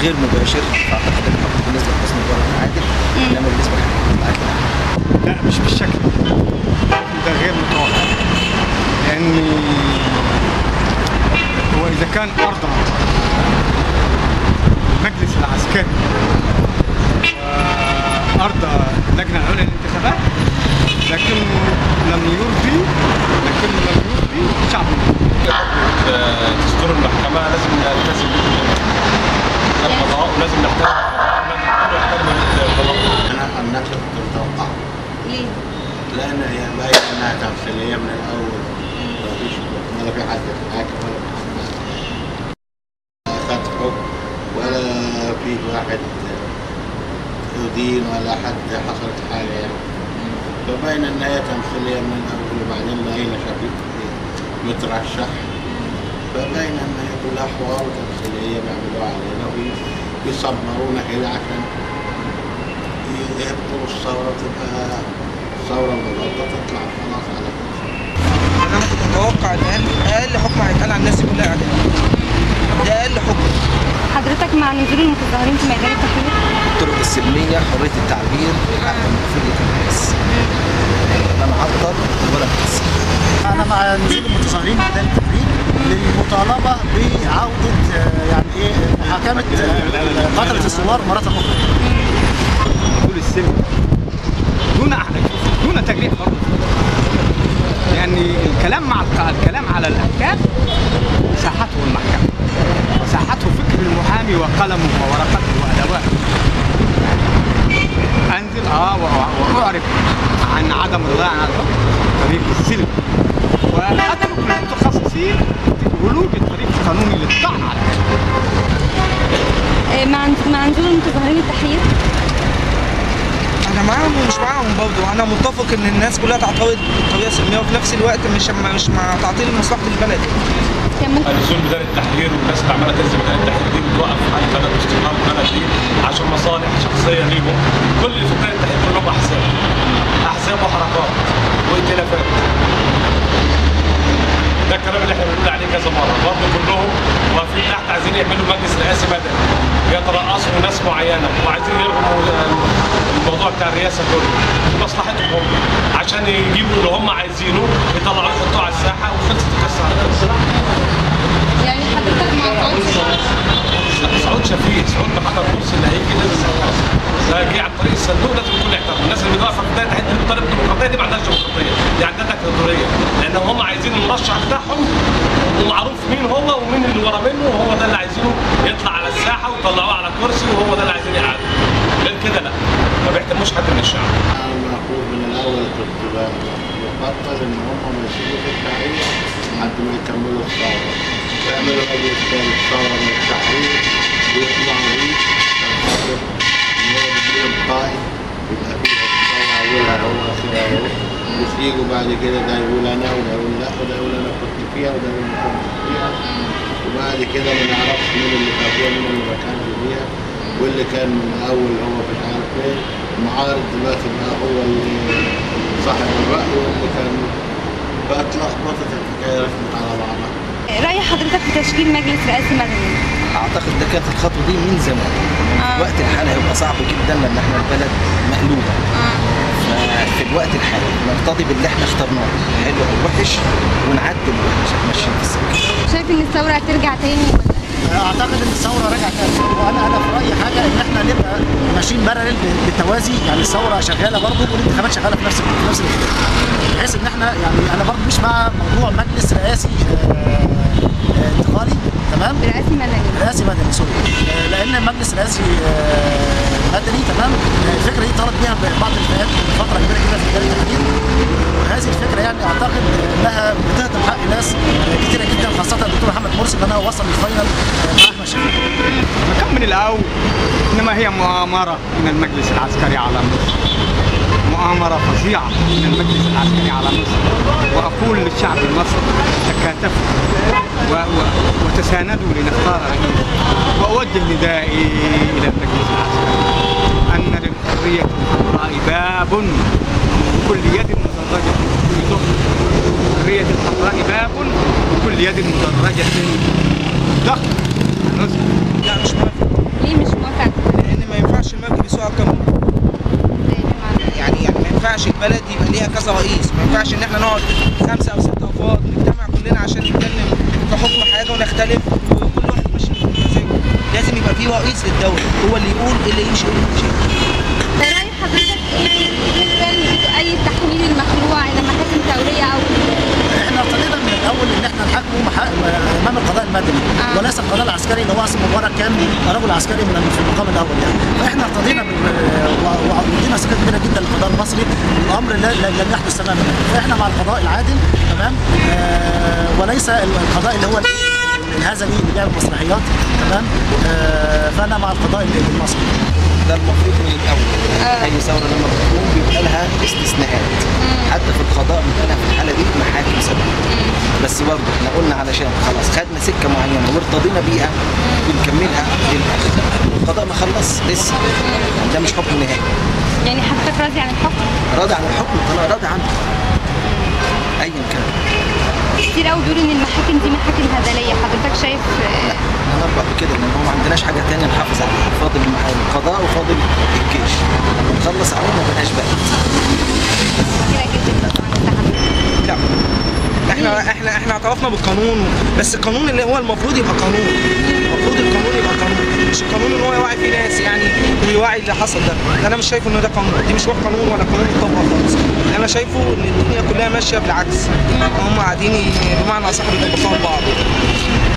غير مباشر فاعتقد ان الحكم بالنسبه لحسن مبارك عادل انما بالنسبه لحكم عادل لا مش بالشكل ده ده غير متوقع لان هو اذا كان ارضى المجلس العسكري وارضى اللجنه العليا للانتخابات لكنه لم يرضي لكنه لم يرضي شعب المصري. دستور المحكمة لازم نلتزم به القضاء ولازم نحترم القضاء ولازم نحترم القضاء انا عن نفسي كنت متوقع ليه؟ لان هي باين انها تمثيليه من الاول ما فيش ولا في حد حاكم ولا في حد خد حكم ولا في واحد يدين ولا حد حصلت حاجه يعني فباين ان هي تمثيليه من الاول وبعدين لقينا شفيق مترشح فباين ان هي كلها حوار وتمثيليه بيعملوها علينا ويصبرونا كده عشان يهبطوا الثوره تبقى ثوره مضاده تطلع خلاص على كده انا كنت متوقع ان اقل اقل حكم هيتقال على الناس دي كلها اعدام ده اقل حكم حضرتك مع نزول المتظاهرين في ميدان التحرير؟ الطرق السلميه حريه التعبير حق حريه الناس لا نعطل ولا نكسر انا مع نزول المتظاهرين ميدان التحرير للمطالبه بعوده آه، يعني ايه محاكمه آه، قتله الثوار مره اخرى طول السن دون دون تجريح برضه يعني الكلام مع الق- الكلام على الاحكام ساحته المحكمه وساحته فكر المحامي وقلمه وورقته وادواته انزل اه و- و- واعرف عن عدم الرضا عن الحكم طريق السلم واترك للمتخصصين ولوج الطريق القانوني للطعن على الحكم آه، مع مع نزول المتظاهرين التحرير؟ انا معاهم ومش معاهم برضه انا متفق ان الناس كلها تعترض بطريقه سلميه وفي نفس الوقت مش مش مع تعطيل مصلحه البلد كان ممكن نزول ميدان التحرير والناس اللي عماله تنزل ميدان التحرير دي بتوقف عن بلد واستقرار البلد دي عشان مصالح شخصيه ليهم كل اللي في ميدان التحرير كلهم احزاب احزاب وحركات وائتلافات ده الكلام اللي احنا بنقول عليه كذا مره برضه كلهم واقفين تحت عايزين يعملوا مجلس رئاسي مدني يترأسوا ناس معينه وعايزين يلغوا الموضوع بتاع الرئاسه كله لمصلحتهم هم عشان يجيبوا اللي هم عايزينه يطلعوه يحطوه على الساحه وخلصت القصه على كده يعني حضرتك مع صعود سعود شفيق سعود محمد مرسي اللي هيجي لازم خلاص ده جه عن طريق الصندوق لازم يكون يحترم الناس اللي بتقف في بدايه حته الطالب الديمقراطيه دي ما عندهاش ديمقراطيه دي عندها دكتاتوريه لان هم عايزين المرشح بتاعهم ومعروف مين هو ومين اللي ورا منه وهو ده اللي عايزينه يطلع على الساحه ويطلعوه على كرسي وهو ده اللي عايزين يقعدوا غير كده لا ما بيحترموش حد من الشعب انا المفروض من الاول كنت بفضل ان هم ما يسيبوش التحرير لحد ما يكملوا الثوره ويعملوا مجلس تاني ثوره من التحرير ويطلعوا بيه عشان خاطر ان هو بديهم قائد يبقى فيها الثوره اولها هو اخرها هو مش يجوا بعد كده ده يقول انا وده يقول لا وده يقول انا كنت فيها وده يقول ما كنتش فيها وبعد كده ما نعرفش مين اللي كان فيها مين اللي ما كانش فيها واللي كان من الاول هو مش عارف ايه المعارض دلوقتي بقى هو اللي صاحب الرأي واللي كان بقت لخبطت الحكايه رسمت على بعضها رأي حضرتك في تشكيل مجلس رئاسي مدني؟ اعتقد ده كانت الخطوه دي من زمان آه. الوقت الحالي هيبقى صعب جدا لان احنا البلد مقلوبه ففي الوقت الحالي نرتضي باللي احنا اخترناه حلو او وحش ونعدل الوحش ماشيين في السكه شايف ان الثورة هترجع تاني ولا؟ اعتقد ان الثوره رجعت تاني وانا انا في رايي حاجه ان احنا نبقى ماشيين بارلل بالتوازي يعني الثوره شغاله برضه والانتخابات شغاله في نفس في نفس الاتجاه بحيث ان احنا يعني انا برضه مش مع موضوع مجلس رئاسي آه، آه، انتقالي تمام رئاسي مدني رئاسي مدني سوري آه، لان مجلس رئاسي آه، مدني تمام آه، الفكره دي طالت بيها بعض الفئات من فتره كبيره جدا في مجال التحديد وهذه الفكره يعني اعتقد انها بتهدم حق ناس آه، كتيره جدا خاصه الدكتور محمد مرسي اللي انا وصل للفاينل آه، مع احمد شفيق كان من الأول إنما هي مؤامرة من المجلس العسكري على مصر مؤامرة فظيعة من المجلس العسكري على مصر وأقول للشعب المصري تكاتفوا و و وتساندوا لنختار رئيس وأوجه ندائي إلى المجلس العسكري أن للحرية الحمراء باب وكل يد مدرجة في ظهر الحرية الحمراء باب وكل يد مدرجة ضغط نزل لا مش موافق ليه مش بيسوق القانون يعني يعني ما ينفعش البلد يبقى ليها كذا رئيس ما ينفعش ان احنا نقعد خمسه او ست افراد نجتمع كلنا عشان نتكلم في حكم حاجه ونختلف وكل واحد يمشي بمزاجه لازم يبقى في رئيس للدوله هو اللي يقول ايه اللي يمشي وايه اللي يمشي رأي حضرتك ايه بالنسبة لأي تحويل المخلوع إلى محاكم دولية أو احنا ارتضينا من الاول ان احنا نحاكمه محا- امام القضاء المدني آه. وليس القضاء العسكري اللي هو اصلا مبارك كان رجل عسكري من في المقام الاول يعني فاحنا ارتضينا بال- و- وعندنا ثقه كبيره جدا للقضاء المصري الامر لا- لا- لم يحدث تماما فاحنا مع القضاء العادل تمام آه وليس القضاء اللي هو الهزلي اللي بيعمل مسرحيات تمام آه فانا مع القضاء المصري ده المفروض من الاول اي ثوره لما بتقوم بيبقى لها استثناءات حتى في القضاء بيبقى لها في الحاله دي محاكم سبب بس برضه احنا قلنا علشان خلاص خدنا سكه معينه وارتضينا بيها بنكملها للاخر القضاء ما خلص لسه يعني ده مش حكم نهائي يعني حضرتك راضي عن الحكم؟ راضي عن الحكم انا راضي عنه ايا كان كتير قوي بيقولوا إن المحاكم دي محاكم هزلية حضرتك شايف آه، انا اربط كده لان هو ما عندناش حاجه تانية نحافظ عليها فاضل المح- القضاء وفاضل الجيش نخلص عليه ما بقاش بقى كتيرة جدا طبعا حضرتك لا احنا احنا احنا اعترفنا بالقانون بس القانون اللي هو المفروض يبقى قانون المفروض القانون يبقى قانون مش القانون ان هو يوعي فيه ناس يعني ويوعي اللي حصل ده انا مش شايف ان ده قانون دي مش روح قانون ولا قانون مطبق خالص انا شايفه ان الدنيا كلها ماشيه بالعكس هم قاعدين ي- بمعنى اصح بيطبقوها لبعض